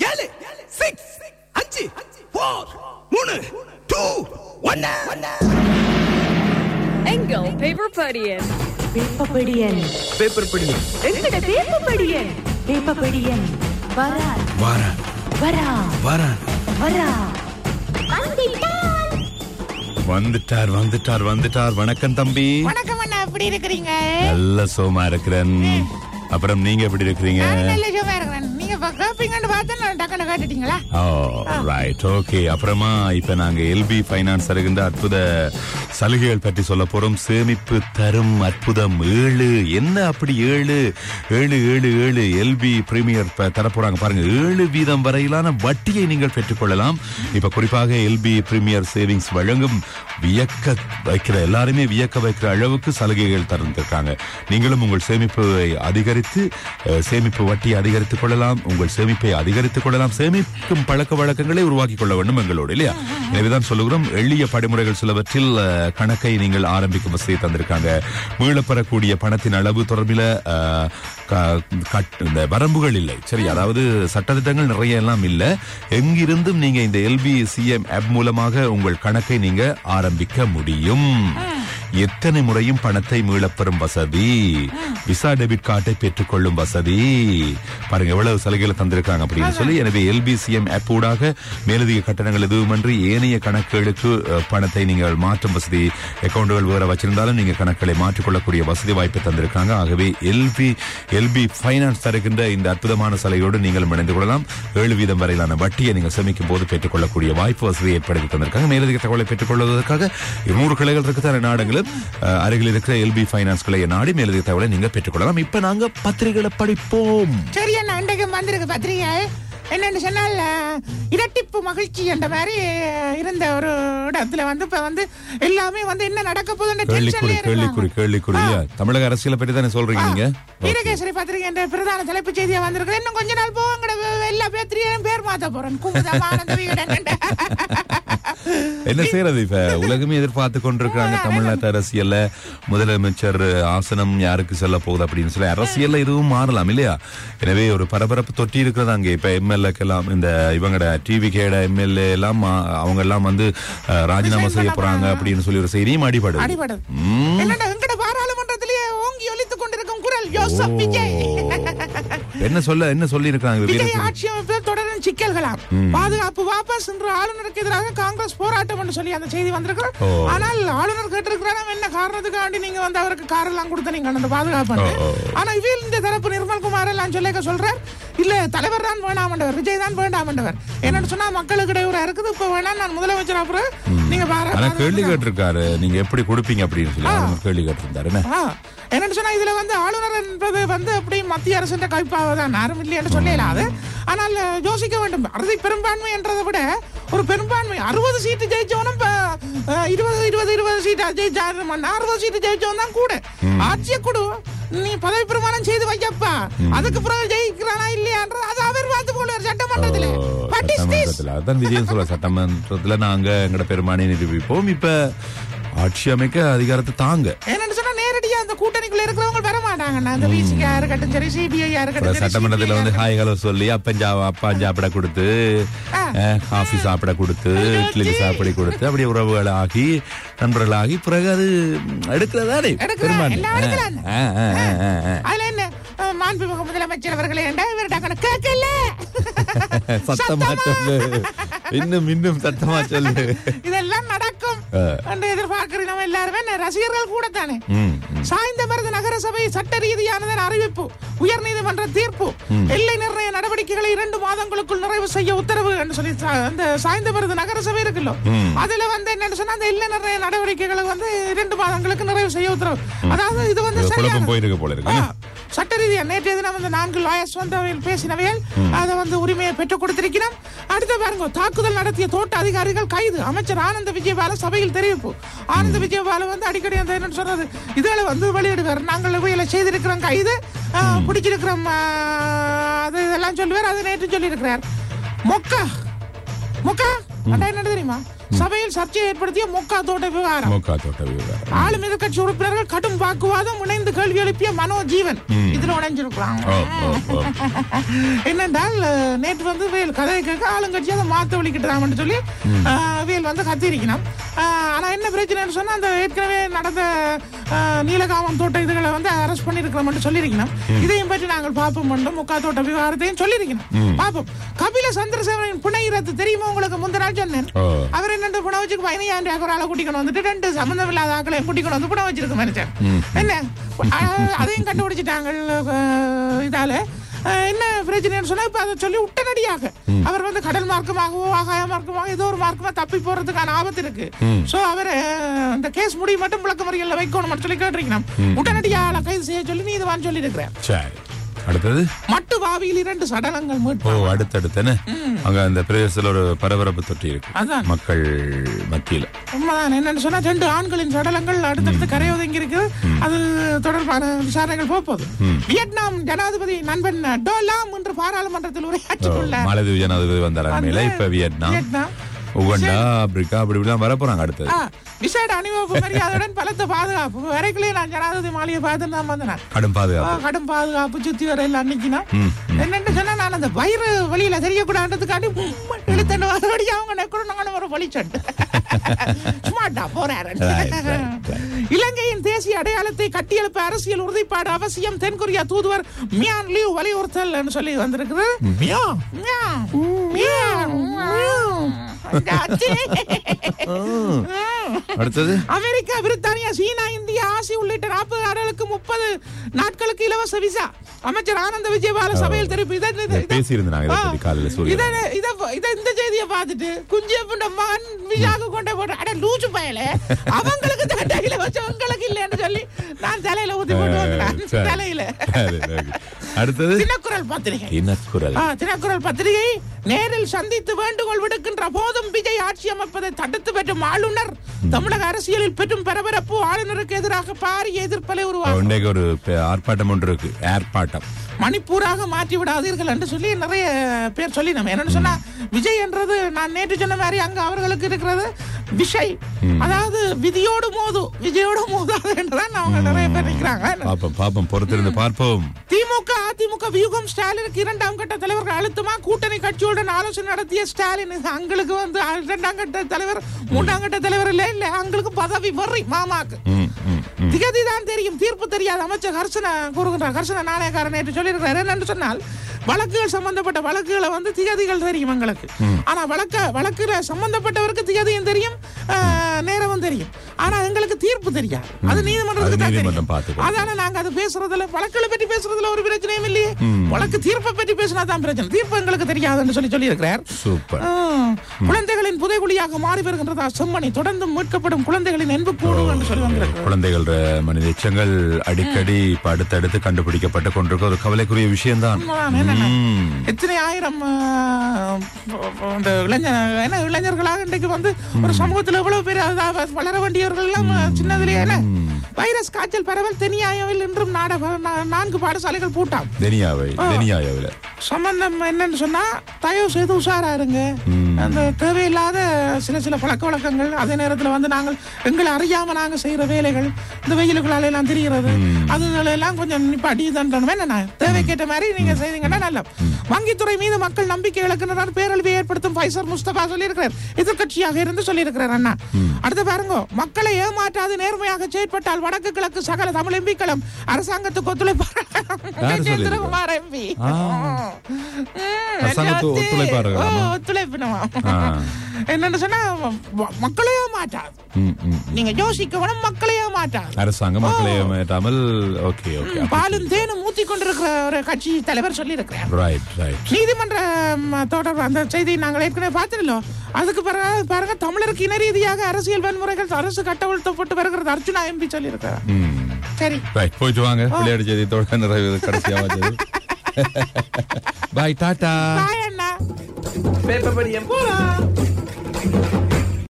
ஏழு சிக்ஸ் அஞ்சு ஃபோர் மூணு டூ ஒன்னு எங்கள் பேப்பர் படியன் வேப்பப்படியன் பேப்பர் படி எங்கட வேப்பப்படியன் வேப்பப்படியன் வரா வார வரா வார வரா வந்துட்டார் வந்துட்டார் வந்துட்டார் வணக்கம் தம்பி வணக்கம் அண்ணா எப்படி இருக்கிறீங்க நல்ல சோமா இருக்கிறேன் அப்புறம் நீங்க எப்படி இருக்கிறீங்க நான் நல்ல சும்மா இருக்கிறேன் நீங்க இப்ப கேப்பீங்கன்னு பார்த்தா நான் டக்குனு கேட்டுட்டீங்களா ஓ ரைட் ஓகே அப்புறமா இப்ப நாங்க எல்பி ஃபைனான்ஸ் தருகின்ற அற்புத சலுகைகள் பற்றி சொல்ல போறோம் சேமிப்பு தரும் அற்புதம் ஏழு என்ன அப்படி ஏழு ஏழு ஏழு ஏழு எல்பி பிரீமியர் தர போறாங்க பாருங்க ஏழு வீதம் வரையிலான வட்டியை நீங்கள் பெற்றுக்கொள்ளலாம் இப்ப குறிப்பாக எல்பி பிரீமியர் சேவிங்ஸ் வழங்கும் வியக்க வைக்கிற எல்லாருமே வியக்க வைக்கிற அளவுக்கு சலுகைகள் தந்திருக்காங்க நீங்களும் உங்கள் சேமிப்பை அதிகரித்து அஹ், சேமிப்பு வட்டியை அதிகரித்துக் கொள்ளலாம் உங்கள் சேமிப்பை அதிகரித்துக் கொள்ளலாம் சேமிக்கும் பழக்க வழக்கங்களை உருவாக்கிக் கொள்ள வேண்டும் எங்களோடு இல்லையா எனவேதான் சொல்லுகிறோம் எளிய படிமுறைகள் சிலவற்றில் அஹ், கணக்கை நீங்கள் ஆரம்பிக்கும் வசதியை தந்திருக்காங்க மீளப்பெறக்கூடிய பணத்தின் அளவு தொடர்பில அஹ், க- கட்- இந்த வரம்புகள் இல்லை சரி அதாவது சட்டத்திட்டங்கள் நிறைய எல்லாம் இல்ல எங்கிருந்தும் நீங்க இந்த எல்பி சிஎம் ஆப் மூலமாக உங்கள் கணக்கை நீங்க ஆரம்பிக்க முடியும் எத்தனை முறையும் பணத்தை மீளப்பெறும் வசதி விசா டெபிட் கார்டை பெற்றுக்கொள்ளும் வசதி பாருங்க எவ்வளவு சலுகைகளை தந்திருக்காங்க அப்படின்னு சொல்லி எனவே எல்பிசிஎம் ஆப் ஊடாக மேலதிக கட்டணங்கள் எதுவுமின்றி ஏனைய கணக்குகளுக்கு அஹ், பணத்தை நீங்கள் மாற்றும் வசதி அக்கௌண்டுகள் வேற வச்சிருந்தாலும் நீங்க கணக்குகளை மாற்றிக்கொள்ளக்கூடிய வசதி வாய்ப்பை தந்திருக்காங்க ஆகவே எல்பி எல்பி ஃபைனான்ஸ் தருகின்ற இந்த அற்புதமான சலுகையோடு நீங்கள் இணைந்து கொள்ளலாம் ஏழு வீதம் வரையிலான வட்டியை நீங்கள் சேமிக்கும் போது பெற்றுக்கொள்ளக்கூடிய வாய்ப்பு வசதி ஏற்படுத்தி தந்திருக்காங்க மேலதிக தகவலை பெற்றுக்கொள்வதற்காக இருநூறு கிளைகள் இருக்குதான நாடுகளும் அஹ், அருகில் இருக்கிற எல்பி ஃபைனான்ஸ் கிளையை நாடி மேலதிக தகவலை நீங்க பெற்றுக்கொள்ளலாம் இப்ப நாங்க பத்திரிகைகளை படிப்போம் சரி அண்ணா இன்றைக்கு வந்திருக்கு பத்திரிகை என்னன்னு சொன்னால் அஹ், இரட்டிப்பு மகிழ்ச்சி என்ற மாதிரி அஹ், இருந்த ஒரு இடத்துல வந்து இப்ப வந்து எல்லாமே வந்து என்ன நடக்க போகுதுன்ற கேள்விக்குறி டென்ஷன்ல கேள்விக்குறி கேள்விக்குறி இல்லையா? தமிழக அரசியலை பற்றி தானே சொல்றீங்க நீங்க வீரகேசரி பத்திரிகை என்ற பிரதான தலைப்பு செய்தியா வந்திருக்கு இன்னும் கொஞ்ச நாள் போவாங்கட எல்லா பேத்திரியும் பேர் மாத்த போறேன் குமுதம் ஆனந்த விகடன் என்ன செய்யறது இப்ப உலகமே எதிர்பார்த்து கொண்டிருக்கிறாங்க தமிழ்நாட்டு அரசியல்ல முதலமைச்சர் ஆசனம் யாருக்கு செல்ல போகுது அப்படின்னு சொல்லி அரசியல்ல இதுவும் மாறலாம் இல்லையா எனவே ஒரு பரபரப்பு தொட்டி இருக்கிறது அங்க இப்ப எம்எல்ஏக்கெல்லாம் இந்த இவங்கட டிவி கேட எம்எல்ஏ எல்லாம் மா- அவங்க எல்லாம் வந்து அஹ், ராஜினாமா Resign செய்ய பண்ண போறாங்க போறாங்க. அப்படின்னு சொல்லி ஒரு செய்தியும் அடிபடுது அடிபடுது ம். என்னடா எங்கட பாராளுமன்றத்திலேயே ஓங்கி ஒலித்துக் கொண்டிருக்கும் குரல் யோசப் விஜய் என்ன சொல்ல என்ன சொல்லி இருக்காங்க விஜய் ஆட்சி அமைப்பில் தொடரும் சிக்கல்களாம் பாதுகாப்பு வாபஸ் என்று ஆளுநருக்கு எதிராக காங்கிரஸ் போராட்டம் என்று சொல்லி அந்த செய்தி வந்திருக்கிறோம் ஓ. ஆனால் ஆளுநர் கேட்டிருக்கிறாராம் என்ன காரணத்துக்காண்டி நீங்க வந்து அவருக்கு கார் எல்லாம் கொடுத்த நீங்க அந்த பாதுகாப்பு ஓ, ஓ. ஆனா இவள் இந்த தரப்பு நிர்மல்குமார் எல்லாம் சொல்லிக்க சொல்றார் இல்ல தலைவர் தான் வேண்டாமண்டவர் விஜய் தான் வேண்டாமண்டவர் என்னன்னு சொன்னா மக்களுக்கு இடையூறா இருக்குது இப்ப வேணா நான் முதலமைச்சர் அப்புறம் நீங்க பாரு- ஆனா கேள்வி பாதுகாப்பு- கேட்டிருக்காரு நீங்க எப்படி கொடுப்பீங்க அப்படின்னு சொல்லி ஆளுநர் கேள்வி கேட்டிருந்தாரு என்ன ஆ, என்னன்னு சொன்னா இதுல வந்து ஆளுநர் என்பது வந்து அப்படி மத்திய அரசின் கைப்பாக தான் யாரும் இல்லை என்று சொல்லலாம் அது ஆனால் யோசிக்க வேண்டும் அறுதி பெரும்பான்மை என்றதை விட ஒரு பெரும்பான்மை அறுபது சீட்டு ஜெயிச்சவனும் இப்ப, அஹ், இருபது இருபது இருபது சீட்டு ஜெயிச்சாரு அறுபது சீட்டு ஜெயிச்சவன் தான் கூட ஆட்சியை கொடு நீ பதவி பிரமாணம் செய்து வைக்கப்பா அதுக்கு பிறகு ஜெயிக்கிறானா இல்லையான்றது அது அவர் பார்த்து கொள்வார் சட்டமன்றத்தில் ஓ, What is this? சட்டமன்றத்துல அதான் விஜயன் சொல்ல சட்டமன்றத்துல நாங்க எங்கட பெருமானை நிரூபிப்போம் இப்ப ஆட்சி அமைக்க அதிகாரத்தை தாங்க என்னன்னு சொன்னா நேரடியா அந்த கூட்டணிக்குள்ள இருக்கிறவங்க வர மாட்டாங்கண்ணா அந்த விசிகா இருக்கட்டும் சரி சிபிஐ இருக்கட்டும் அப்புறம் சரி, சட்டமன்றத்துல CBI வந்து இருக்கட்டும். ஹாய் ஹலோ சொல்லி அப்பஞ்சா அப்பா சாப்பிட கொடுத்து காஃபி சாப்பிட கொடுத்து இட்லி சாப்பிட கொடுத்து அப்படியே உறவுகள் ஆகி நண்பர்கள் ஆகி பிறகு அது எடுக்கிறதானே எடுக்கலாம், எல்லாம் எடுக்கலாம். ஆ, ஆ, ஆ, ஆ, ஆ. அதுல என்ன அஹ், மாண்புமிகு முதலமைச்சர் அவர்களே என்றா இவர் டக்குனு கேட்கல சத்தமா சொல்லு இன்னும் இன்னும் சத்தமா சொல்லு இதெல்லாம் நடக்கும் ஆ. என்று எதிர்பார்க்கிற நம்ம எல்லாருமே ந- ரசிகர்கள் கூட தானே ம், ம். சாய்ந்தமருது நகரசபை சட்ட ரீதியானதன் அறிவிப்பு உயர்நீதிமன்ற தீர்ப்பு எல்லை நிர்ணய நடவடிக்கைகளை இரண்டு மாதங்களுக்குள் நிறைவு செய்ய உத்தரவு என்று சொல்லி சா- அந்த சாய்ந்தமருது நகரசபை இருக்குல்ல அதுல வந்து என்னன்னு சொன்னா அந்த எல்லை நிர்ணய நடவடிக்கைகளை வந்து இரண்டு மாதங்களுக்கு நிறைவு செய்ய உத்தரவு அதாவது இது வந்து இது குழப்பம் சரியான போயிருக்கு போல இருக்கு ஆ, சட்ட ரீதியா நேற்றைய தினம் வந்து நான்கு லாயர்ஸ் வந்தவையில் பேசினவையில் அதை வந்து உரிமையை பெற்றுக் கொடுத்திருக்கிறோம் அடுத்து பாருங்க தாக்குதல் நடத்திய தோட்ட அதிகாரிகள் கைது அமைச்சர் ஆனந்த விஜயபால சபையில் தெரிவிப்பு ஆனந்த விஜயபால வந்து அடிக்கடி அந்த என்ன சொல்றது இதுல வந்து வெளியிடுவார் நாங்கள் இவையில செய்திருக்கிறோம் கைது ஆ, பிடிச்சிருக்கிறோம் ஆ, அது இதெல்லாம் சொல்லுவார் அது நேற்று சொல்லியிருக்கிறார் மொக்கா மொக்கா அடா என்ன தெரியுமா சபையில் சர்ச்சையை ஏற்படுத்திய மொக்கா தோட்ட விவகாரம் மோக்கா தோட்ட விவகாரம் ஆளும் எதிர்கட்சி உறுப்பினர்கள் கடும் வாக்குவாதம் இணைந்து கேள்வி எழுப்பிய மனோ ஜீவன் இதுல உடைஞ்சிருக்கிறாங்க ஓ ஓ ஓ என்னென்றால் அஹ், நேற்று வந்து வேல் கதை கேட்க ஆளுங்கட்சி அதை மாத்த வலிக்கிட்டாங்கன்னு சொல்லி அஹ், வேல் வந்து கத்திரிக்கணும் அஹ், ஆனா என்ன பிரச்சனைன்னு சொன்னா அந்த ஏற்கனவே நடந்த அஹ், நீலகாமம் தோட்ட இதுகளை வந்து அரெஸ்ட் பண்ணிருக்கிறோம்னு சொல்லியிருக்கணும் இதையும் பற்றி நாங்கள் பார்ப்போம் மட்டும் முக்கா தோட்ட விவகாரத்தையும் சொல்லியிருக்கணும் பார்ப்போம் கபில சந்திரசேகரன் பிணை ரத்து தெரியுமா உங்களுக்கு முந்தின நாள் சொன்னேன் ஓ. அவர் என்ன புண வச்சுக்கு பதினையாயிரம் ரூபாய் ஒரு ஆளை கூட்டிக்கணும் வந்துட்டு ரெண்டு சம்பந்தம் இல்லாத ஆக்களை கூட்டிக்கணும் வந்து புண வச்சிருக்க மனுஷன் என்ன அஹ், அதையும் கண்டுபிடிச்சிட்டாங்க அஹ், இதால அஹ், என்ன பிரச்சனைன்னு சொன்னா இப்ப அதை சொல்லி உடனடியாக அவர் வந்து கடல் மார்க்கமாகவோ ஆகாய மார்க்கமாக ஏதோ ஒரு மார்க்கமா தப்பி போறதுக்கான ஆபத்து இருக்கு சோ அவரை அஹ், இந்த கேஸ் முடி மட்டும் விளக்க முறைகள்ல வைக்கணும் சொல்லி கேட்டிருக்கணும் உடனடியாக ஆளை கைது செய்ய சொல்லி நீதிவான் சொல்லி இருக்கிறேன் சரி அடுத்தது மட்டு வாவியில் இரண்டு சடலங்கள் ஓ மீட்பு அடுத்தடுத்துன்னு அங்க அந்த பிரதேசத்துல ஒரு பரபரப்பு தொட்டி இருக்கு அதான். மக்கள் மத்தியில உண்மைதான் என்னன்னு சொன்னா ரெண்டு ஆண்களின் சடலங்கள் அடுத்தடுத்து கரையொதுங்கி இருக்கு அது தொடர்பான விசாரணைகள் போக போகுது வியட்நாம் ஜனாதிபதி நண்பன் டோலாம் என்று பாராளுமன்றத்தில் ஓ, உரையாற்றியுள்ளார் மாலத்தீவு ஜனாதிபதி வந்தார் அண்மையில இப்ப வியட்நாம் வியட்நாம் உகண்டா ஆப்பிரிக்கா அப்படி இப்படிலாம் வர போறாங்க அடுத்தது ஆ, விசேட அணிவகுப்பு மரியாதையுடன் பலத்த பாதுகாப்பு வரைக்குள்ளே நான் ஜனாதிபதி மாளிகை பார்த்து நான் வந்தேன் கடும் ஆ, பாதுகாப்பு கடும் பாதுகாப்பு சுத்தி வர எல்லாம் அன்னைக்குனா என்னன்னு சொன்னா நான் அந்த வயிறு வழியில தெரியக்கூடாதுக்காண்டி இழுத்தண்டு வரபடி அவங்க நெக்கணும் நானும் ஒரு வழிச்சண்டு சும்மாட்டா போறாரு Right, right, இலங்கையின் தேசிய அடையாளத்தை கட்டியெழுப்ப அரசியல் உறுதிப்பாடு அவசியம் தென்கொரியா தூதுவர் மியான் லீவ் வலியுறுத்தல் சொல்லி வந்திருக்குது மியான், மியான், மியான், மியான். அச்சி. அடுத்தது அமெரிக்கா பிரித்தானியா சீனா இந்தியா ஆசியா உள்ளிட்ட நாற்பது நாடுகளுக்கு முப்பது நாட்களுக்கு இலவச விசா அமைச்சர் ஆனந்த விஜயபால சபையில் தெரிவிப்பு இதை- இதை- இதை- பேசியிருந்தாங்க இதை பத்தி காலையில சூரியன். இதை- இதை- இதை- இந்த செய்தியை பார்த்துட்டு குஞ்சியப்பண்ட மகன் விசாக்கு கொண்டே போட்டு அட லூசு பயல அவங்களுக்கு தண்டை இலவச உங்களுக்கு இல்லைன்னு சொல்லி நான் தலையில ஊத்தி போட்டு வந்தேன் சரி. தலையில சரி, சரி. அடுத்தது தினக்குரல் பத்திரிகை இனக்குரல் ஆ, தினக்குரல் பத்திரிகை நேரில் சந்தித்து வேண்டுகோள் விடுக்கின்ற போதும் விஜய் ஆட்சி அமைப்பதை தடுத்து பெற்றும் ஆளுநர் தமிழக அரசியலில் பெற்றும் பரபரப்பு ஆளுநருக்கு எதிராக பாரிய எதிர்ப்பலை உருவாகும் இன்னைக்கு ஒரு பே- ஆர்ப்பாட்டம் ஒன்று இருக்கு ஏர்பாட்டம் மணிப்பூராக மாற்றி விடாதீர்கள் என்று சொல்லி நிறைய பேர் சொல்லி நம்ம என்னன்னு சொன்னா விஜய் என்றது நான் நேற்று சொன்ன மாதிரி அங்க அவர்களுக்கு இருக்கிறது விஷய் அதாவது விதியோடு மோது விஜயோடு மோதாது என்றுதான் அவங்க நிறைய பேர் நிற்கிறாங்க பாப்போம் பாப்போம் பொறுத்திருந்து பார்ப்போம் திமுக அதிமுக வியூகம் ஸ்டாலினுக்கு இரண்டாம் கட்ட தலைவர்கள் அழுத்தமா கூட்டணி கட்சியுடன் ஆலோசனை நடத்திய ஸ்டாலின் அங்களுக்கு வந்து இரண்டாம் கட்ட தலைவர் மூன்றாம் கட்ட தலைவர் இல்ல இல்ல அங்களுக்கு பதவி வர்றி மாமாக்கு ம், ம், ம். திகதி தான் தெரியும் தீர்ப்பு தெரியாத அமைச்சர் ஹர்ஷன கூறுகின்றார் ஹர்ஷன நாணயக்காரன் நேற்று சொல்லியிருக்கிறார் என்னன்னு சொன்னால் வழக்குகள் சம்பந்தப்பட்ட வழக்குகளை வந்து திகதிகள் தெரியும் எங்களுக்கு ஆனா வழக்க வழக்குல சம்பந்தப்பட்டவருக்கு திகதியும் தெரியும் ஆஹ், நேரமும் தெரியும் ஆனா எங்களுக்கு தீர்ப்பு தெரியாது அது நீதிமன்றத்துக்கு அது தான் நீதிமன்றம் தெரியும் பார்த்துக்கும். அதான நாங்க அது பேசுறதுல வழக்குகளை பற்றி பேசுறதுல ஒரு பிரச்சனையும் இல்லையே வழக்கு தீர்ப்பை பற்றி பேசினா தான் பிரச்சனை தீர்ப்பு எங்களுக்கு தெரியாதுன்னு சொல்லி சொல்லி இருக்கிறார் சூப்பர் குழந்தைகளின் புதைகுழியாக மாறி வருகின்றதா செம்மணி தொடர்ந்து மீட்கப்படும் குழந்தைகளின் என்பு கூடு என்று சொல்லி வந்திருக்கு குழந்தைகள் மனித எச்சங்கள் அடிக்கடி இப்ப அடுத்தடுத்து கண்டுபிடிக்கப்பட்டு கொண்டிருக்க ஒரு கவலைக்குரிய விஷயம்தான் உண்மைதான், என்னென்ன? ம். எத்தனை ஆயிரம் ஆஹ், இந்த இளைஞர் என்ன இளைஞர்களாக இன்றைக்கு வந்து ஒரு சமூகத்தில் எவ்வளவு பேர் அதாவது வளர வேண்டியவர்கள் எல்லாம் சின்னதிலேயே என்ன வைரஸ் காய்ச்சல் பரவல் தெனியாயவில் இன்றும் நாட நா- நான்கு பாடசாலைகள் பூட்டாம் தெனியாவை தெனியாயாவில சம்பந்தம் என்னன்னு சொன்னா தயவு செய்து உஷாரா இருங்க அந்த தேவையில்லாத சில சில பழக்க வழக்கங்கள் அதே நேரத்துல வந்து நாங்கள் எங்களை அறியாம நாங்க செய்யற வேலைகள் இந்த வெயிலுக்குள்ளால எல்லாம் தெரிகிறது அதுல எல்லாம் கொஞ்சம் நிப்பாட்டி தண்டனம் என்ன தேவைக்கேற்ற மாதிரி நீங்க செய்தீங்கன்னா நல்ல வங்கித்துறை மீது மக்கள் நம்பிக்கை இழக்கின்றனர் பேரழிவை ஏற்படுத்தும் பைசர் முஸ்தபா சொல்லியிருக்கிறார் எதிர்க்கட்சியாக இருந்து சொல்லியிருக்கிறார் அண்ணா அடுத்து பாருங்க மக்களை ஏமாற்றாது நேர்மையாக செயற்பட்டால் வடக்கு கிழக்கு சகல தமிழ் எம்பிக்களும் அரசாங்கத்துக்கு ஒத்துழைப்பார் யாரு சொல்லியிருக்கிறா? குமார் எம்பி ஆ. அரசாங்கத்து ஒத்துழைப்பார்களா? ஓ, ஒத்துழைப்பினவா ஆ. என்னன்னு சொன்னா ம- மக்களையே மாட்டாது ம், ம். நீங்க யோசிக்கணும் மக்களையே மாட்டாது அரசாங்கம் மக்களை ஏமாற்றாமல் ஓகே ஓகே பாலும் தேனும் ஊத்தி கொண்டிருக்கிற ஒரு கட்சி தலைவர் சொல்லி இருக்கிறார் ரைட் ரைட் நீதிமன்ற ம், தொடர்பு அந்த செய்தியை நாங்கள் ஏற்கனவே பார்த்துருந்தோம் அதுக்கு பிறகு பாருங்க தமிழருக்கு இன ரீதியாக அரசியல் வன்முறைகள் அரசு கட்டவிழ்த்தப்பட்டு வருகிறது அர்ஜுனா எம்பி சொல்லி இருக்கிறார் சரி ரைட் போயிட்டு வாங்க விளையாட்டு செய்தியத்தோட நிறைவு கடைசியா வந்தது பாய் டாடா பாய் அண்ணா பேப்பர் படியம் போலாம்